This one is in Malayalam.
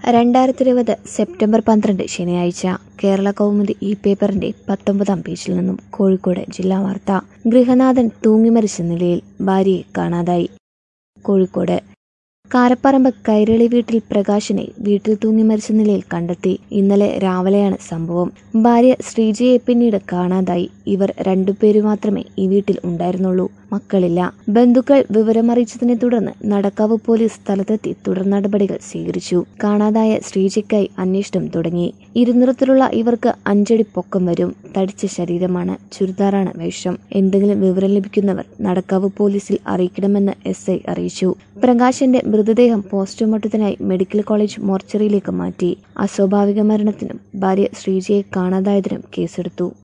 രണ്ടായിരത്തി ഇരുപത് സെപ്റ്റംബർ പന്ത്രണ്ട് ശനിയാഴ്ച കേരള കൗമുദി ഈ പേപ്പറിന്റെ പത്തൊമ്പതാം പേജിൽ നിന്നും കോഴിക്കോട് ജില്ലാ വാർത്ത ഗൃഹനാഥൻ തൂങ്ങിമരിച്ച നിലയിൽ ഭാര്യയെ കാണാതായി കോഴിക്കോട് കാരപ്പറമ്പ് കൈരളി വീട്ടിൽ പ്രകാശിനെ വീട്ടിൽ തൂങ്ങി മരിച്ച നിലയിൽ കണ്ടെത്തി ഇന്നലെ രാവിലെയാണ് സംഭവം ഭാര്യ ശ്രീജയെ പിന്നീട് കാണാതായി ഇവർ രണ്ടുപേരു മാത്രമേ ഈ വീട്ടിൽ ഉണ്ടായിരുന്നുള്ളൂ മക്കളില്ല ബന്ധുക്കൾ വിവരമറിയിച്ചതിനെ തുടർന്ന് നടക്കാവ് പോലീസ് സ്ഥലത്തെത്തി തുടർ നടപടികൾ സ്വീകരിച്ചു കാണാതായ ശ്രീജയ്ക്കായി അന്വേഷണം തുടങ്ങി ഇരുനിറത്തിലുള്ള ഇവർക്ക് അഞ്ചടി പൊക്കം വരും തടിച്ച ശരീരമാണ് ചുരിദാറാണ് വേഷം എന്തെങ്കിലും വിവരം ലഭിക്കുന്നവർ നടക്കാവ് പോലീസിൽ അറിയിക്കണമെന്ന് എസ് ഐ അറിയിച്ചു പ്രകാശിന്റെ മൃതദേഹം പോസ്റ്റ്മോർട്ടത്തിനായി മെഡിക്കൽ കോളേജ് മോർച്ചറിയിലേക്ക് മാറ്റി അസ്വാഭാവിക മരണത്തിനും ഭാര്യ ശ്രീജയെ കാണാതായതിനും കേസെടുത്തു